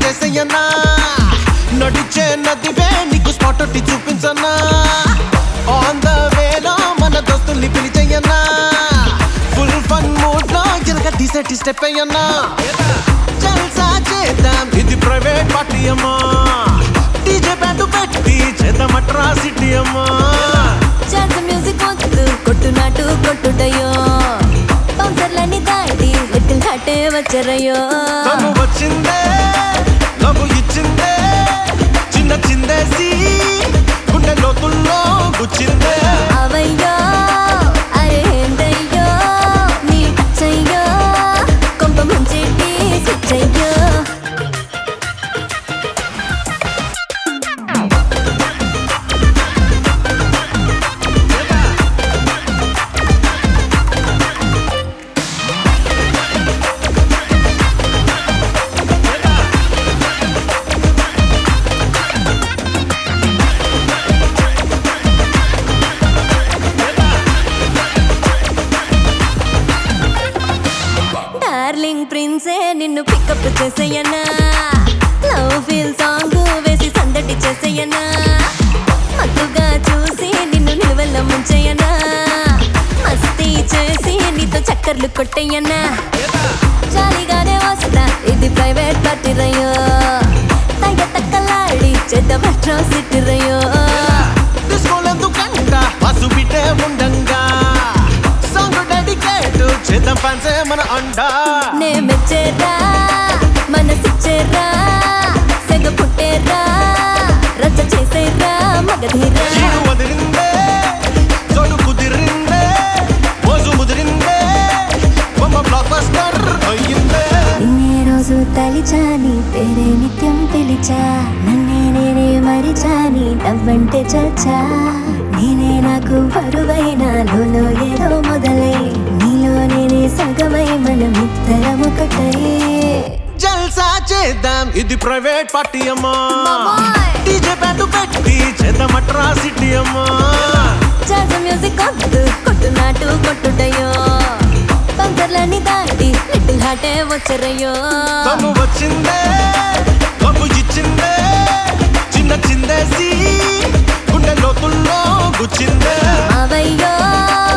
చేసేయన్నా నడిచే నదివే నీకు స్పాట్ ఒట్టి చూపించన్నా ఆన్ ద వేలో మన దోస్తుల్ని పిలిచేయన్నా ఫుల్ ఫన్ మూడ్ లో ఎనక తీసేటి స్టెప్ అయ్యన్నా జల్సా చేద్దాం ఇది ప్రైవేట్ పార్టీ అమ్మా డీజే బ్యాండ్ పెట్టి చేద్దాం అట్రాసిటీ అమ్మా జాజ్ మ్యూజిక్ వద్దు కొట్టు నాటు కొట్టుడయ్యో బౌన్సర్లని దాటి లిటిల్ హాటే వచ్చరయ్యో తను వచ్చిందే లవ్ ఇచ్చిందే చిన్న చిందేసి గుండె లోతుల్లో గుచ్చిందే అవయ్యో అరే ఏందయ్యో నీ చెయ్యో కొంప ముంచెట్టి స్విచ్చయ్యో డార్లింగ్ ప్రిన్సే నిన్ను పికప్ చేసేయనా లవ్ ఫీల్ సాంగ్ వేసి సందడి చేసేయనా మత్తుగా చూసి నిన్ను నిలువెల్ల ముంచేయనా మస్తీ చేసి నీతో చక్కర్లు కొట్టేయనా జాలిగానే వస్తా ఇది ప్రైవేట్ పార్టీ రయ్యో తగ్గ తక్కలాడి చెడ్డ సిట్టి రయ్యో డిస్కోలెందుకంట పసు బిడ్డే ఉండంగా సాంగ్ డెడికేట్ చేద్దాం ఫ్యాన్సే మన అండా నే మెచ్చేరా మనసిచ్చేరా సెగ పుట్టేరా రచ్చ చేసేరా మగధీరా చీడు వదిలిందే చోటు కుదిరిందే మోజు ముదిరిందే బొమ్మ బ్లాక్ బస్టర్ అయ్యిందే నిన్నే రోజు తలిచా నీ పేరే నిత్యం పిలిచా నన్నే నేనే మరిచా నీ నవ్వంటే చచ్చా నేనే నాకు బరువైన లోలో ఏదో మొదలై నీలో నేనే సగమై మనమిద్దరం ఒకటై జల్సా చేద్దాం ఇది ప్రైవేట్ పార్టీ అమ్మా మామోయ్. డీజే బ్యాండ్ పెట్టి చేద్దాం అట్రాసిటీ అమ్మా జాజ్ మ్యూజిక్ వద్దు కొట్టు నాటు కొట్టుడయ్యో పంకర్లని దాటి లిటిల్ హాటే వచ్చరయ్యో తను వచ్చిందే కప్పు ఇచ్చిందే చిన్న చిందేసి గుండె లోతుల్లో గుచ్చిందే అవయ్యో